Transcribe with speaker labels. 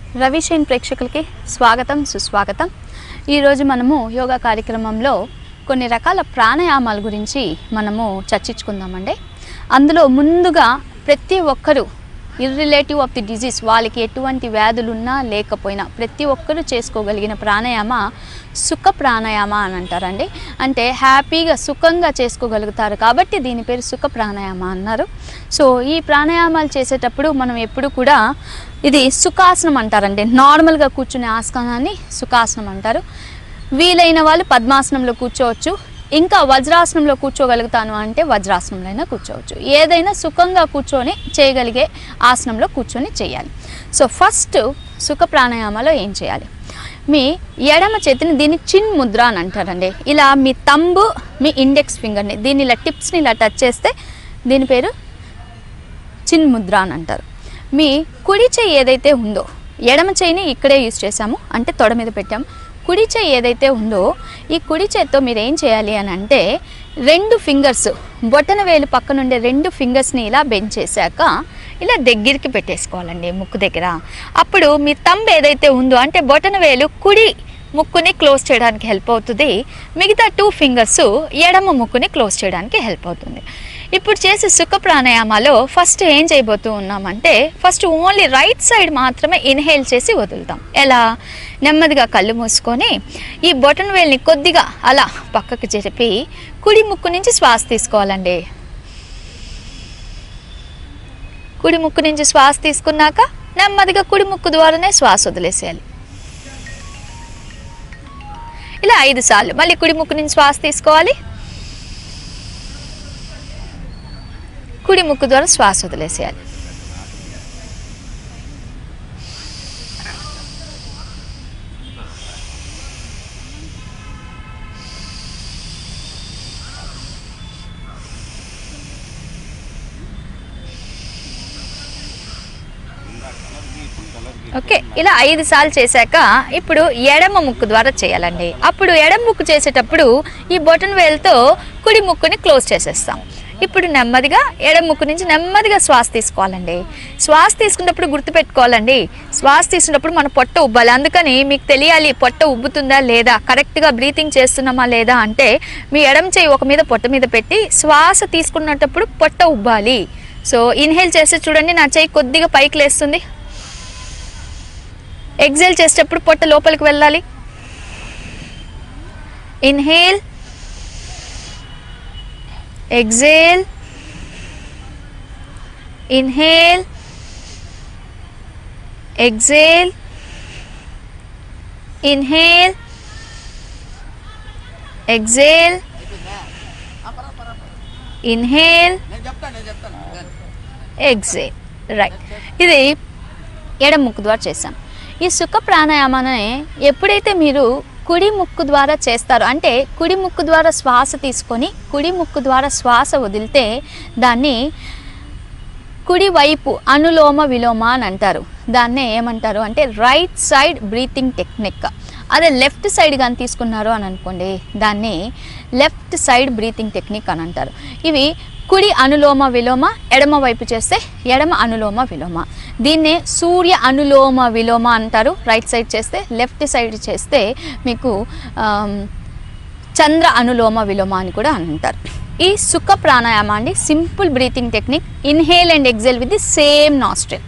Speaker 1: రవిషేన్ ప్రేక్షకులకి స్వాగతం సుస్వాగతం ఈరోజు మనము యోగా కార్యక్రమంలో కొన్ని రకాల ప్రాణాయామాల గురించి మనము చర్చించుకుందామండి అందులో ముందుగా ప్రతి ఒక్కరూ ఇర్రిలేటివ్ ఆఫ్ ది డిజీజ్ వాళ్ళకి ఎటువంటి వ్యాధులు ఉన్నా లేకపోయినా ప్రతి ఒక్కరూ చేసుకోగలిగిన ప్రాణాయామ సుఖ ప్రాణాయామ అని అంటారండి అంటే హ్యాపీగా సుఖంగా చేసుకోగలుగుతారు కాబట్టి దీని పేరు సుఖ ప్రాణాయామ అన్నారు సో ఈ ప్రాణాయామాలు చేసేటప్పుడు మనం ఎప్పుడు కూడా ఇది సుఖాసనం అంటారండి నార్మల్గా కూర్చునే ఆసనాన్ని సుఖాసనం అంటారు వీలైన వాళ్ళు పద్మాసనంలో కూర్చోవచ్చు ఇంకా వజ్రాసనంలో కూర్చోగలుగుతాను అంటే వజ్రాసనంలో అయినా కూర్చోవచ్చు ఏదైనా సుఖంగా కూర్చొని చేయగలిగే ఆసనంలో కూర్చొని చేయాలి సో ఫస్ట్ సుఖ ప్రాణాయామలో ఏం చేయాలి మీ ఎడమ చేతిని దీన్ని చిన్ ముద్ర అని అంటారండి ఇలా మీ తంబు మీ ఇండెక్స్ ఫింగర్ని దీన్ని ఇలా టిప్స్ని ఇలా టచ్ చేస్తే దీని పేరు చిన్ ముద్ర అని అంటారు మీ కుడి చెయ్యి ఏదైతే ఉందో ఎడమ చెయ్యిని ఇక్కడే యూజ్ చేసాము అంటే తొడ మీద పెట్టాము కుడి చెయ్యి ఏదైతే ఉందో ఈ కుడి చేత్తో మీరు ఏం చేయాలి అని అంటే రెండు ఫింగర్స్ బొటన వేలు పక్కన ఉండే రెండు ఫింగర్స్ని ఇలా బెండ్ చేశాక ఇలా దగ్గరికి పెట్టేసుకోవాలండి ముక్కు దగ్గర అప్పుడు మీ తంబ్ ఏదైతే ఉందో అంటే బొటన వేలు కుడి ముక్కుని క్లోజ్ చేయడానికి హెల్ప్ అవుతుంది మిగతా టూ ఫింగర్స్ ఎడమ ముక్కుని క్లోజ్ చేయడానికి హెల్ప్ అవుతుంది ఇప్పుడు చేసే సుఖ ప్రాణాయామాలో ఫస్ట్ ఏం చేయబోతూ ఉన్నామంటే ఫస్ట్ ఓన్లీ రైట్ సైడ్ మాత్రమే ఇన్హేల్ చేసి వదులుతాం ఎలా నెమ్మదిగా కళ్ళు మూసుకొని ఈ బొటన్ వేల్ని కొద్దిగా అలా పక్కకు జరిపి కుడి ముక్కు నుంచి శ్వాస తీసుకోవాలండి కుడి ముక్కు నుంచి శ్వాస తీసుకున్నాక నెమ్మదిగా కుడి ముక్కు ద్వారానే శ్వాస వదిలేసేయాలి ఇలా ఐదు సార్లు మళ్ళీ కుడి ముక్కు నుంచి శ్వాస తీసుకోవాలి కుడి ముక్కు ద్వారా శ్వాస వదిలేసేయాలి ఓకే ఇలా ఐదు సార్లు చేశాక ఇప్పుడు ఎడమ ముక్కు ద్వారా చేయాలండి అప్పుడు ఎడమ ముక్కు చేసేటప్పుడు ఈ బొటన్ వేల్తో కుడి ముక్కుని క్లోజ్ చేసేస్తాం ఇప్పుడు నెమ్మదిగా ఎడమ ముక్కు నుంచి నెమ్మదిగా శ్వాస తీసుకోవాలండి శ్వాస తీసుకున్నప్పుడు గుర్తుపెట్టుకోవాలండి శ్వాస తీసుకున్నప్పుడు మన పొట్ట ఉబ్బాలి అందుకని మీకు తెలియాలి పొట్ట ఉబ్బుతుందా లేదా కరెక్ట్గా బ్రీతింగ్ చేస్తున్నామా లేదా అంటే మీ ఎడమ చేయి ఒక మీద పొట్ట మీద పెట్టి శ్వాస తీసుకున్నప్పుడు పొట్ట ఉబ్బాలి సో ఇన్హేల్ చేస్తే చూడండి నా చేయి కొద్దిగా పైకి లేస్తుంది ఎగ్జేల్ చేసేటప్పుడు పొట్ట లోపలికి వెళ్ళాలి inhale exhale inhale exhale inhale exhale inhale exhale right ఇది ఎడమ ముక్కు ద్వారా చేసాం ఈ సుఖ ప్రాణాయామాన్ని ఎప్పుడైతే మీరు కుడి ముక్కు ద్వారా చేస్తారో అంటే కుడి ముక్కు ద్వారా శ్వాస తీసుకొని కుడి ముక్కు ద్వారా శ్వాస వదిలితే దాన్ని కుడి వైపు అనులోమ విలోమ అని అంటారు దాన్నే ఏమంటారు అంటే రైట్ సైడ్ బ్రీతింగ్ టెక్నిక్ అదే లెఫ్ట్ సైడ్ కానీ తీసుకున్నారు అని అనుకోండి దాన్ని లెఫ్ట్ సైడ్ బ్రీతింగ్ టెక్నిక్ అని అంటారు ఇవి కుడి అనులోమ విలోమ ఎడమ వైపు చేస్తే ఎడమ అనులోమ విలోమ దీన్నే సూర్య అనులోమ విలోమ అంటారు రైట్ సైడ్ చేస్తే లెఫ్ట్ సైడ్ చేస్తే మీకు ఆమ్, చంద్ర అనులోమ విలోమ అని కూడా అంటారు ఈ సుఖ ప్రాణాయామ అండి simple breathing technique inhale and exhale with the same nostril